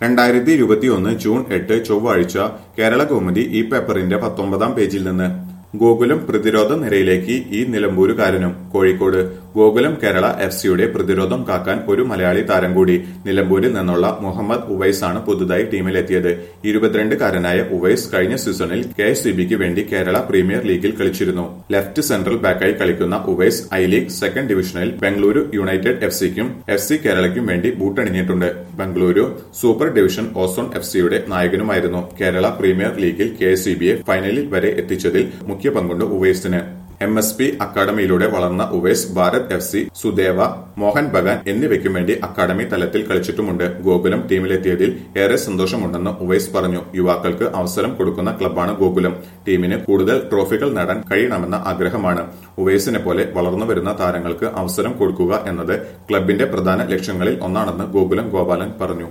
രണ്ടായിരത്തി ഇരുപത്തിയൊന്ന് ജൂൺ എട്ട് ചൊവ്വാഴ്ച കേരള കൗമുദി ഈ പേപ്പറിന്റെ പത്തൊമ്പതാം പേജിൽ നിന്ന് ഗോകുലം പ്രതിരോധ നിരയിലേക്ക് ഈ നിലമ്പൂരുകാരനും കോഴിക്കോട് ഗോകുലം കേരള എഫ് സിയുടെ പ്രതിരോധം കാക്കാൻ ഒരു മലയാളി താരം കൂടി നിലമ്പൂരിൽ നിന്നുള്ള മുഹമ്മദ് ഉവൈസ് ആണ് പുതുതായി ടീമിലെത്തിയത് ഇരുപത്തിരണ്ടുകാരനായ ഉവൈസ് കഴിഞ്ഞ സീസണിൽ കെ എസ് സി ബിക്ക് വേണ്ടി കേരള പ്രീമിയർ ലീഗിൽ കളിച്ചിരുന്നു ലെഫ്റ്റ് സെൻട്രൽ ബാക്കായി കളിക്കുന്ന ഉവൈസ് ഐ ലീഗ് സെക്കൻഡ് ഡിവിഷനിൽ ബംഗളൂരു യുണൈറ്റഡ് എഫ് സിക്കും എഫ് സി കേരളയ്ക്കും വേണ്ടി ബൂട്ടണിഞ്ഞിട്ടുണ്ട് Bengaluru super division Ozone F സിയുടെ നായകനുമായിരുന്നു കേരള പ്രീമിയർ ലീഗിൽ കെ എസ് സി ബിയെ ഫൈനലിൽ വരെ എത്തിച്ചതിൽ മുഖ്യ പങ്കുണ്ട് ഉവൈസിന് എം എസ് പി അക്കാദമിയിലൂടെ വളർന്ന ഉവൈസ് ഭാരത് എഫ് സി സുദേവ മോഹൻ ബഗാൻ എന്നിവയ്ക്കും വേണ്ടി അക്കാദമി തലത്തിൽ കളിച്ചിട്ടുമുണ്ട് ഗോകുലം ടീമിലെത്തിയതിൽ ഏറെ സന്തോഷമുണ്ടെന്ന് ഉവൈസ് പറഞ്ഞു യുവാക്കൾക്ക് അവസരം കൊടുക്കുന്ന ക്ലബ്ബാണ് ഗോകുലം ടീമിന് കൂടുതൽ ട്രോഫികൾ നേടാൻ കഴിയണമെന്ന ആഗ്രഹമാണ് ഉവൈസിനെ പോലെ വളർന്നു വരുന്ന താരങ്ങൾക്ക് അവസരം കൊടുക്കുക എന്നത് ക്ലബിന്റെ പ്രധാന ലക്ഷ്യങ്ങളിൽ ഒന്നാണെന്ന് ഗോകുലം ഗോപാലൻ പറഞ്ഞു